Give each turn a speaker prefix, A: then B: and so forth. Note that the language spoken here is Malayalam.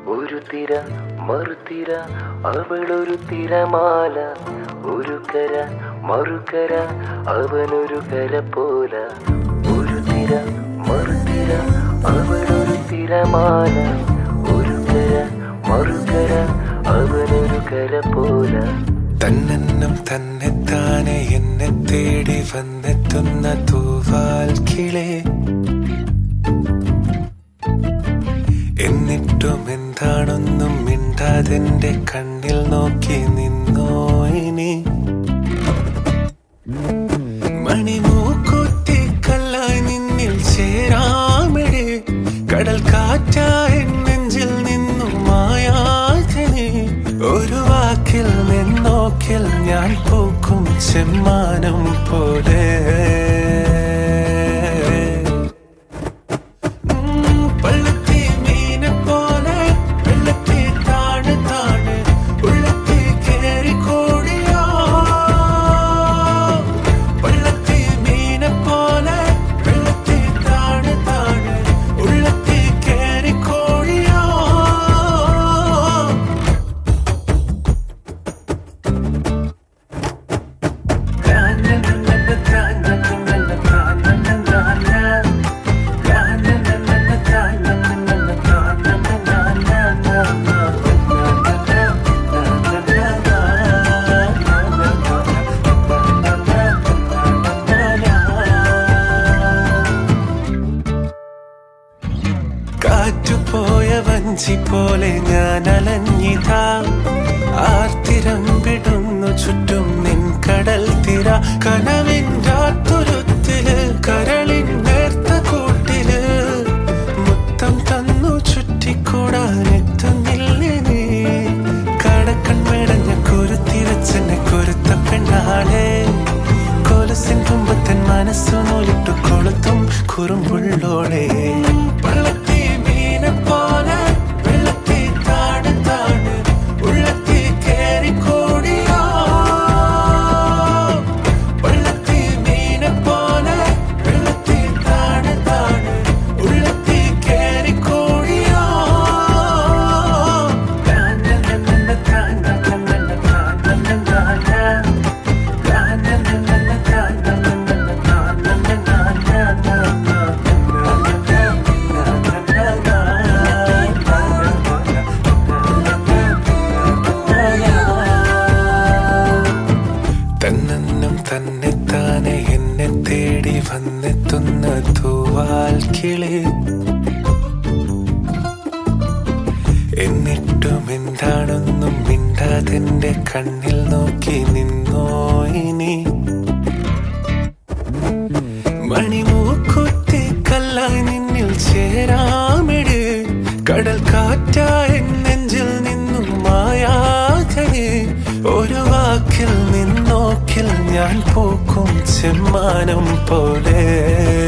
A: ഒരു തിര മറുതിര അവളൊരു തിരമാല ഒരു കര മറുകര അവനൊരു കര പോല ഒരു തിര മറുതിര അവളൊരു തിരമാല ഒരു കര മറുകര അവനൊരു കര പോല
B: തന്നെന്നും തന്നെത്താനെ എന്നെ തേടി വന്നെത്തുന്ന തൂവാൽ കിളേ എന്നിട്ടും എന്താണൊന്നും മിണ്ടാതെന്റെ കണ്ണിൽ നോക്കി നിന്നോ ഇനി മണിമൂക്കുത്തി കല്ലായി നിന്നിൽ ചേരാമിടെ കടൽ കാറ്റായി നെഞ്ചിൽ നിന്നും മായാതിനി ഒരു വാക്കിൽ നിന്നോക്കിൽ ഞാൻ പൂക്കും ചെമ്മാനം പോലെ ഉം, പള്ളത്തി മീനെ പോലെ വെള്ളത്തി താണ് താണ് ഉള്ളത്തി കേറി കോടിയോ പള്ളത്തി മീനെ പോലെ വെള്ളത്തി താണ് താണ് ഉള്ളത്തി കേറി കോടിയോ കാറ്റുപോയ വഞ്ചി പോലെ ഞാൻ അലഞ്ഞിതാ ആർത്തിരം വിടുന്നു ചുറ്റും നിൻ കടൽ തിര കനവിൻ്റാത്തുരുത്തില് കരളിൻ നേർത്ത കൂട്ടില് മുത്തം തന്നു ചുറ്റിക്കൂടാൻ എത്തുന്നില്ലേ നീ കടക്കൺ മെടഞ്ഞ കുരുത്തിരച്ചെന്നെ കുരുത്ത പെണ്ണാളെ കൊലസിൻ തുമ്പത്തൻ മനസ്സു നൂലിട്ടു കൊളുത്തും കുറുമ്പുള്ളോളെ പള്ളത്തി മീനെ പോലെ വെള്ളത്തി താണ് താണ് ഉള്ളത്തി കേറി കൂടിയോ പള്ളത്തി മീനെ പോലെ വെള്ളത്തി താണ് താണ് ഉള്ളത്തി കേറി കൂടിയോ തന്നെന്നും തന്നെത്താനെ എന്നെ തേടി വന്നെത്തുന്ന തൂവാൽ കിളി എന്നിട്ടും എന്താണെന്നും മിണ്ടാതെന്റെ കണ്ണിൽ നോക്കി നിന്നോ ഇനി മണിമൂക്കുത്തി കല്ലായി നിന്നിൽ ചേരാമിട് കടൽ കാറ്റായി നെഞ്ചിൽ നിന്നും മായാതെ ഒരു വാക്കിൽ നിന്നോക്കിൽ ഞാൻ പൂക്കും ചെമ്മാനം പോലെ